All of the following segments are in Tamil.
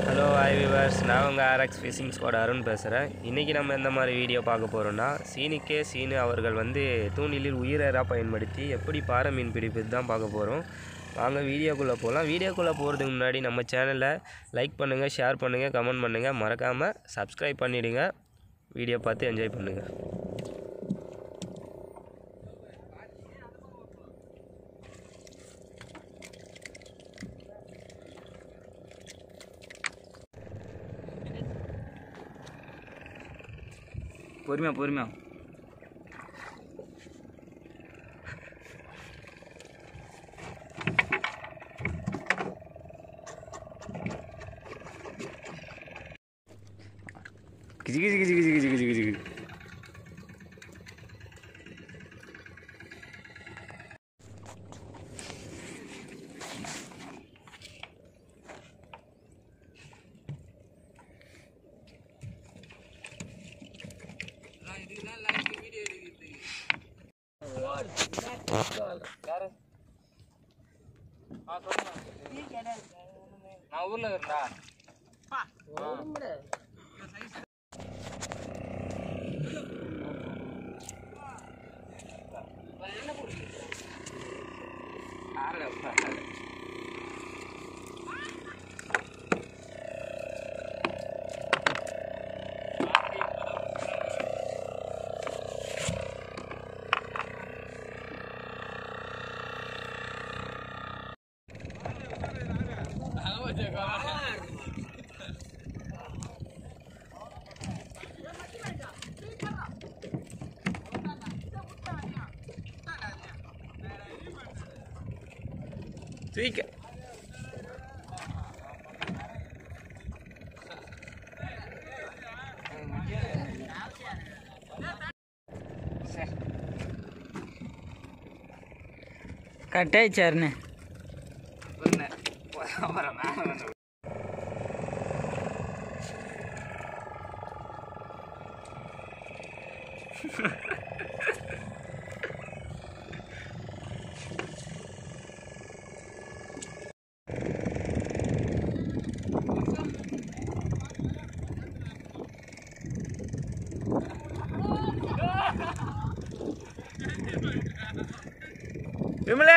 ஹலோ ஹாய் விவர்ஸ் நான் உங்கள் ஆர்எக்ஸ் ஃபிஷிங் ஸ்குவாட் அருண் பேசுகிறேன் இன்றைக்கி நம்ம எந்த மாதிரி வீடியோ பார்க்க போகிறோம்னா சீனிக்கே சீனு அவர்கள் வந்து தூண்டிலில் உயிரராக பயன்படுத்தி எப்படி பாறை மீன் பிடிப்பது தான் பார்க்க போகிறோம் வாங்க வீடியோக்குள்ளே போகலாம் வீடியோக்குள்ளே போகிறதுக்கு முன்னாடி நம்ம சேனலை லைக் பண்ணுங்கள் ஷேர் பண்ணுங்கள் கமெண்ட் பண்ணுங்கள் மறக்காமல் சப்ஸ்கிரைப் பண்ணிவிடுங்க வீடியோ பார்த்து என்ஜாய் பண்ணுங்கள் பொறுமையா பொறுமையா கிஜி கிஜி கிஜி கிஜி கிஜி கிஜி கிஜி நான் ஊர்ல இருந்தா தூக்க கட்டாயிச்சாருண்ணே விமலா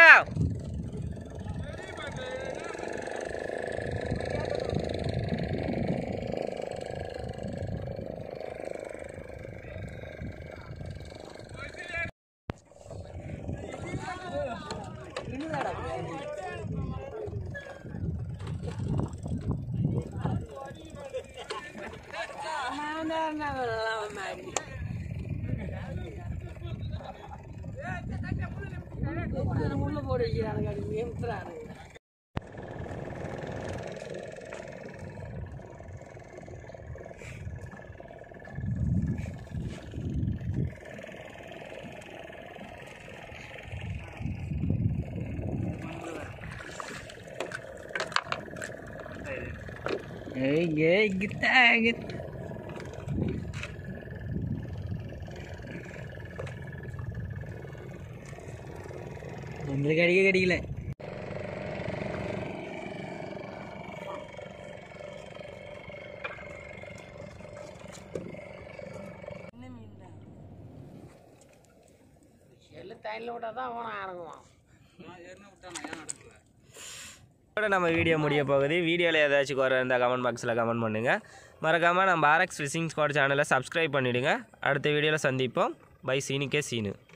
ஏய் ஏய் கித்தா கித் எங்களுக்கு அடிக்க கிடைக்கல இதோட நம்ம வீடியோ முடிய போகுது வீடியோவில் ஏதாச்சும் குறை இருந்தால் கமெண்ட் பாக்ஸில் கமெண்ட் பண்ணுங்கள் மறக்காமல் நம்ம ஆர்எக்ஸ் ஃபிஷிங் ஸ்குவாட் சேனலை சப்ஸ்கிரைப் பண்ணிவிடுங்க அடுத்த வீடியோவில் சந்திப்போம் பை சீனிக்கே சீனு